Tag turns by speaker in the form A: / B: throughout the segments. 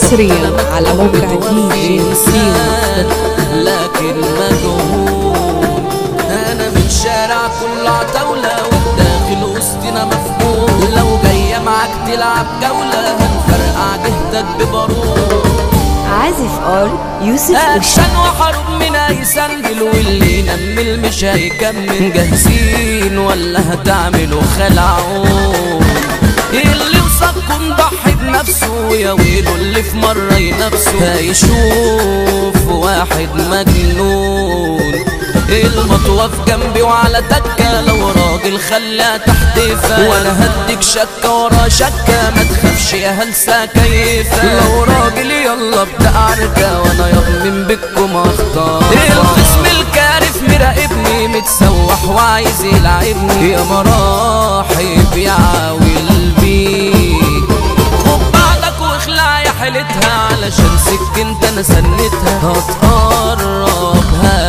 A: حصريا على موقع دي جي
B: إنسان لكن مجهول انا من شارع كل عتاولة والداخل وسطنا مفهوم لو جاية معاك تلعب جولة هنفرقع جهتك ببارود
C: عازف ار يوسف وش
B: اكشن وحروب من اي سندل واللي ينمل مش هيكمل جاهزين ولا هتعملوا خلعون اللي وصلكم ضحي بنفسه يا ويله اللي في مرة ينافسه هيشوف واحد مجنون المطوة في جنبي وعلى تكة لو راجل خليها تحت فا وانا هديك شكة ورا شكة ما تخافش يا هلسة كيفة لو راجل يلا ابدأ عركة وانا يضمن بكم اختار الخصم الكارف مراقبني متسوح وعايز يلعبني يا مراحب يا عاول بيك خد بعضك واخلع يا حيلتها علشان سكنت انا سنتها هتقرب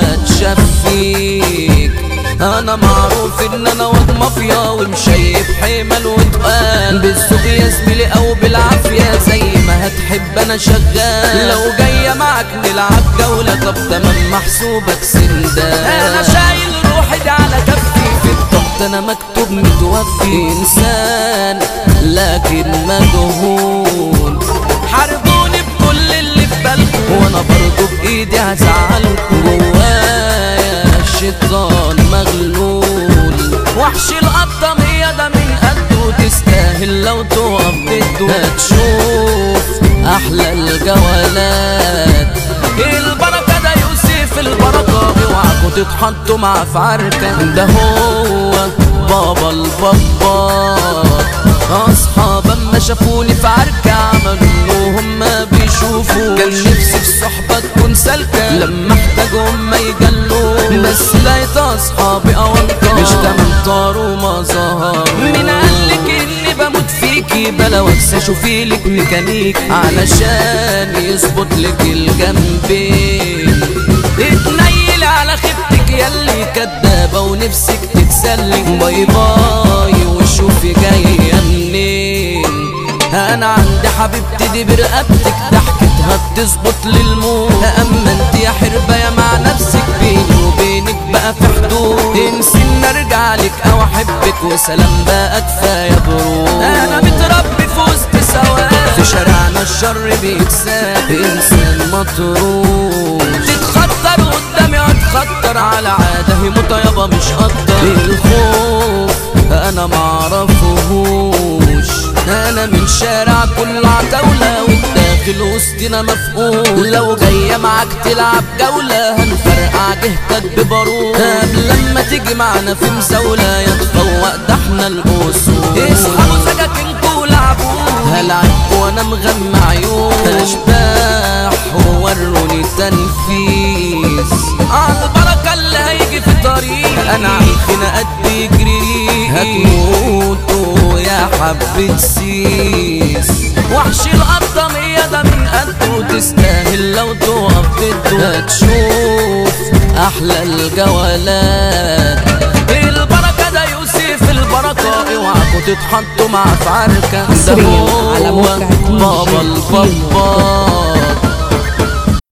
B: هتشفيك انا معروف ان انا واد مافيا ومشيب حمل وتقال بالسوق يا زميلي او بالعافيه زي ما هتحب انا شغال لو جايه معاك نلعب جوله طب تمام محسوبك سندان انا شايل روحي دي على كفي في الضغط انا مكتوب متوفي انسان لكن مجهول حاربوني بكل اللي في بالكم وانا برضو بايدي هزعلكم جوايا الشيطان مغلول وحش القطمية ده من قده تستاهل لو تقف بده هتشوف احلى الجولات البركة ده يوسف البركة اوعكوا تتحطوا مع في عركة ده هو بابا البابا اصحاب اما شافوني في عركة عملوا انهم ما بيشوفوا كان نفسي في صحبة تكون سالكة لما احتاجهم ما يجلوا بس لقيت اصحابي اوانطة مش تمام وما ظهر مين قالك اني بموت فيكي بلا وانسى اشوفي لك ميكانيك علشان يظبط لك الجنبين اتنيل على خيبتك ياللي كدابة ونفسك تتسلك باي باي وشوفي جاية منين انا عندي حبيبتي دي برقبتك ضحكتها بتظبط للموت اما انت يا حربة يا مع نفسك بيني وبينك بقى في حدود انسي ان ارجع لك او احبك وسلام بقى كفايه برود انا متربي في وسط سواد في شارعنا الشر بيتساب انسان مطرود تتخطر قدامي اتخطر على عاده هي مطيبه مش قدر الخوف انا معرفهوش انا من شارع كل عتاولة والداخل وسطنا مفقود لو جاية معاك تلعب جولة هنفرقع جهتك ببارود قبل لما تيجي معنا في مزاولة يا تفوق ده احنا الاسود اصحابوا سكاكينكوا ولعبوا هلعب وانا مغمى عيون اشباح ووروني تنفيذ عالبركة اللي هيجي في طريق انا عارفين قد يجري هتموتوا يا حبة سيس وحش القطمية ده من قده تستاهل لو تقف ضده هتشوف احلى الجولات البركة ده يوسف البركة اوعكوا تتحطوا مع في عركة ده
A: حصرياً
B: هو
A: على موقع دي جي
B: بابا
A: كيمو.
B: البابا